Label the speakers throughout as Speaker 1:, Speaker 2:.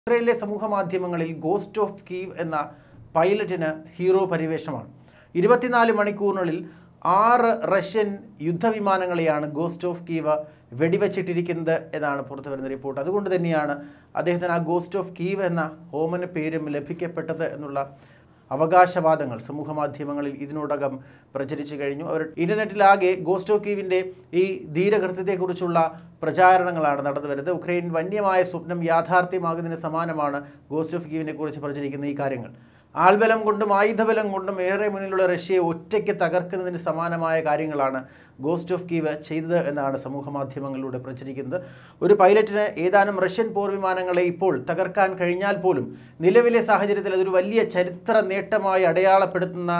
Speaker 1: ഇസ്രയേലിലെ സമൂഹ മാധ്യമങ്ങളിൽ ഗോസ്റ്റ് ഓഫ് കീവ് എന്ന പൈലറ്റിന് ഹീറോ പരിവേഷമാണ് ഇരുപത്തിനാല് മണിക്കൂറിനുള്ളിൽ ആറ് റഷ്യൻ യുദ്ധവിമാനങ്ങളെയാണ് ഗോസ്റ്റ് ഓഫ് കീവ് വെടിവെച്ചിട്ടിരിക്കുന്നത് എന്നാണ് പുറത്തു വരുന്ന റിപ്പോർട്ട് അതുകൊണ്ട് തന്നെയാണ് അദ്ദേഹത്തിന് ആ ഗോസ്റ്റ് ഓഫ് കീവ് എന്ന ഓമന പേരും ലഭിക്കപ്പെട്ടത് എന്നുള്ള അവകാശവാദങ്ങൾ സമൂഹ മാധ്യമങ്ങളിൽ ഇതിനോടകം പ്രചരിച്ചു കഴിഞ്ഞു അവർ ഇന്റർനെറ്റിലാകെ ഗോസ്റ്റ് ഓഫ് കീവിൻ്റെ ഈ ധീരകൃത്യത്തെക്കുറിച്ചുള്ള പ്രചാരണങ്ങളാണ് നടന്നു വരുന്നത് ഉക്രൈൻ വന്യമായ സ്വപ്നം യാഥാർത്ഥ്യമാകുന്നതിന് സമാനമാണ് ഗോസ്റ്റ് ഓഫ് കീവിനെ കുറിച്ച് പ്രചരിക്കുന്ന ഈ കാര്യങ്ങൾ ആൾബലം കൊണ്ടും ആയുധബലം കൊണ്ടും ഏറെ മുന്നിലുള്ള റഷ്യയെ ഒറ്റയ്ക്ക് തകർക്കുന്നതിന് സമാനമായ കാര്യങ്ങളാണ് ഗോസ്റ്റ് ഓഫ് കീവ് ചെയ്തത് എന്നാണ് സമൂഹ മാധ്യമങ്ങളിലൂടെ പ്രചരിക്കുന്നത് ഒരു പൈലറ്റിന് ഏതാനും റഷ്യൻ പോർ വിമാനങ്ങളെ ഇപ്പോൾ തകർക്കാൻ കഴിഞ്ഞാൽ പോലും നിലവിലെ സാഹചര്യത്തിൽ അതൊരു വലിയ ചരിത്ര നേട്ടമായി അടയാളപ്പെടുത്തുന്ന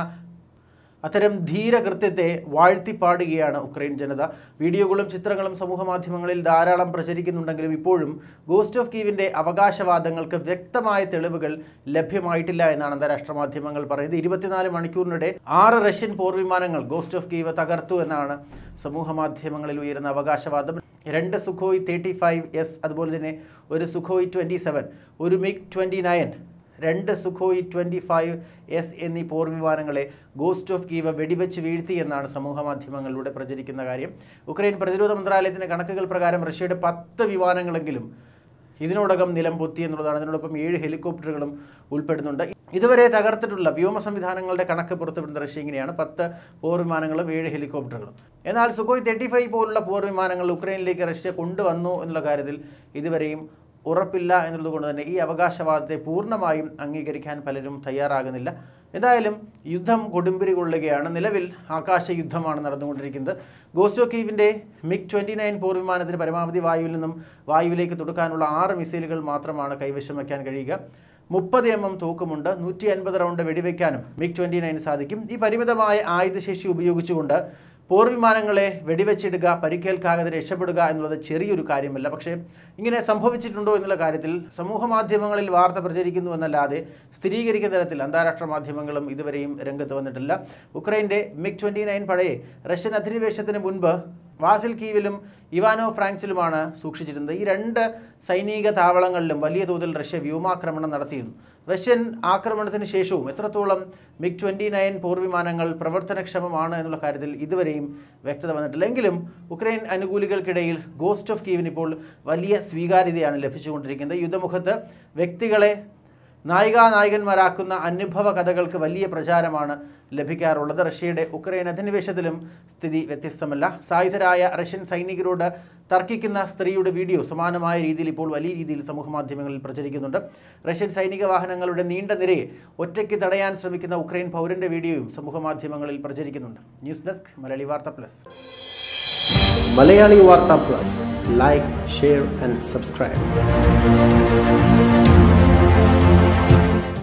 Speaker 1: അത്തരം ധീരകൃത്യത്തെ വാഴ്ത്തിപ്പാടുകയാണ് ഉക്രൈൻ ജനത വീഡിയോകളും ചിത്രങ്ങളും സമൂഹ മാധ്യമങ്ങളിൽ ധാരാളം പ്രചരിക്കുന്നുണ്ടെങ്കിലും ഇപ്പോഴും ഗോസ്റ്റ് ഓഫ് കീവിൻ്റെ അവകാശവാദങ്ങൾക്ക് വ്യക്തമായ തെളിവുകൾ ലഭ്യമായിട്ടില്ല എന്നാണ് അന്താരാഷ്ട്ര മാധ്യമങ്ങൾ പറയുന്നത് ഇരുപത്തിനാല് മണിക്കൂറിനിടെ ആറ് റഷ്യൻ പോർവിമാനങ്ങൾ ഗോസ്റ്റ് ഓഫ് കീവ് തകർത്തു എന്നാണ് സമൂഹ മാധ്യമങ്ങളിൽ ഉയരുന്ന അവകാശവാദം രണ്ട് സുഖോയ് തേർട്ടി ഫൈവ് എസ് അതുപോലെ തന്നെ ഒരു സുഖോയ് ട്വൻറ്റി സെവൻ ഒരു മിഗ് ട്വൻറ്റി നയൻ രണ്ട് സുഖോയ് ട്വൻറ്റി ഫൈവ് എസ് എന്നീ പോർവിമാനങ്ങളെ ഗോസ്റ്റ് ഓഫ് കീവ വെടിവെച്ച് വീഴ്ത്തി എന്നാണ് സമൂഹ മാധ്യമങ്ങളിലൂടെ പ്രചരിക്കുന്ന കാര്യം ഉക്രൈൻ പ്രതിരോധ മന്ത്രാലയത്തിൻ്റെ കണക്കുകൾ പ്രകാരം റഷ്യയുടെ പത്ത് വിമാനങ്ങളെങ്കിലും ഇതിനോടകം നിലം പൊത്തി എന്നുള്ളതാണ് അതിനോടൊപ്പം ഏഴ് ഹെലികോപ്റ്ററുകളും ഉൾപ്പെടുന്നുണ്ട് ഇതുവരെ തകർത്തിട്ടുള്ള വ്യോമ സംവിധാനങ്ങളുടെ കണക്ക് പുറത്തുവിടുന്ന റഷ്യ ഇങ്ങനെയാണ് പത്ത് പോർ വിമാനങ്ങളും ഏഴ് ഹെലികോപ്റ്ററുകളും എന്നാൽ സുഖോയ് തേർട്ടി ഫൈവ് പോലുള്ള പോർ വിമാനങ്ങൾ ഉക്രൈനിലേക്ക് റഷ്യ കൊണ്ടുവന്നു എന്നുള്ള കാര്യത്തിൽ ഇതുവരെയും ഉറപ്പില്ല എന്നുള്ളത് കൊണ്ട് തന്നെ ഈ അവകാശവാദത്തെ പൂർണ്ണമായും അംഗീകരിക്കാൻ പലരും തയ്യാറാകുന്നില്ല എന്തായാലും യുദ്ധം കൊടുമ്പിരി കൊള്ളുകയാണ് നിലവിൽ ആകാശ യുദ്ധമാണ് നടന്നുകൊണ്ടിരിക്കുന്നത് ഗോസ്റ്റോ കീവിൻ്റെ മിഗ് ട്വൻറ്റി നയൻ പോർ വിമാനത്തിന് പരമാവധി വായുവിൽ നിന്നും വായുവിലേക്ക് തൊടുക്കാനുള്ള ആറ് മിസൈലുകൾ മാത്രമാണ് കൈവശം വയ്ക്കാൻ കഴിയുക മുപ്പത് എം എം തൂക്കമുണ്ട് നൂറ്റി അൻപത് റൗണ്ട് വെടിവെക്കാനും മിഗ് ട്വൻറ്റി നയൻ സാധിക്കും ഈ പരിമിതമായ ആയുധശേഷി ഉപയോഗിച്ചുകൊണ്ട് പോർ വിമാനങ്ങളെ വെടിവെച്ചിടുക പരിക്കേൽക്കാതെ രക്ഷപ്പെടുക എന്നുള്ളത് ചെറിയൊരു കാര്യമല്ല പക്ഷേ ഇങ്ങനെ സംഭവിച്ചിട്ടുണ്ടോ എന്നുള്ള കാര്യത്തിൽ സമൂഹ മാധ്യമങ്ങളിൽ വാർത്ത പ്രചരിക്കുന്നു എന്നല്ലാതെ സ്ഥിരീകരിക്കുന്ന തരത്തിൽ അന്താരാഷ്ട്ര മാധ്യമങ്ങളും ഇതുവരെയും രംഗത്ത് വന്നിട്ടില്ല ഉക്രൈൻ്റെ മിഗ് ട്വൻറ്റി നയൻ പടയെ റഷ്യൻ അധിനിവേശത്തിന് മുൻപ് വാസിൽ കീവിലും ഇവാനോ ഫ്രാങ്സിലുമാണ് സൂക്ഷിച്ചിരുന്നത് ഈ രണ്ട് സൈനിക താവളങ്ങളിലും വലിയ തോതിൽ റഷ്യ വ്യോമാക്രമണം നടത്തിയിരുന്നു റഷ്യൻ ആക്രമണത്തിന് ശേഷവും എത്രത്തോളം മിഗ് ട്വൻറ്റി നയൻ പോർവിമാനങ്ങൾ പ്രവർത്തനക്ഷമമാണ് എന്നുള്ള കാര്യത്തിൽ ഇതുവരെയും വ്യക്തത വന്നിട്ടില്ല എങ്കിലും ഉക്രൈൻ അനുകൂലികൾക്കിടയിൽ ഗോസ്റ്റ് ഓഫ് കീവിന് ഇപ്പോൾ വലിയ സ്വീകാര്യതയാണ് ലഭിച്ചുകൊണ്ടിരിക്കുന്നത് യുദ്ധമുഖത്ത് വ്യക്തികളെ നായികാ നായകന്മാരാക്കുന്ന അനുഭവ കഥകൾക്ക് വലിയ പ്രചാരമാണ് ലഭിക്കാറുള്ളത് റഷ്യയുടെ ഉക്രൈൻ അധിനിവേശത്തിലും സ്ഥിതി വ്യത്യസ്തമല്ല സായുധരായ റഷ്യൻ സൈനികരോട് തർക്കിക്കുന്ന സ്ത്രീയുടെ വീഡിയോ സമാനമായ രീതിയിൽ ഇപ്പോൾ വലിയ രീതിയിൽ സമൂഹ മാധ്യമങ്ങളിൽ പ്രചരിക്കുന്നുണ്ട് റഷ്യൻ സൈനിക വാഹനങ്ങളുടെ നീണ്ട നിരയെ ഒറ്റയ്ക്ക് തടയാൻ ശ്രമിക്കുന്ന ഉക്രൈൻ പൗരന്റെ വീഡിയോയും സമൂഹ മാധ്യമങ്ങളിൽ പ്രചരിക്കുന്നുണ്ട് ന്യൂസ് ഡെസ്ക് മലയാളി വാർത്ത പ്ലസ്
Speaker 2: മലയാളി വാർത്ത plus like share and subscribe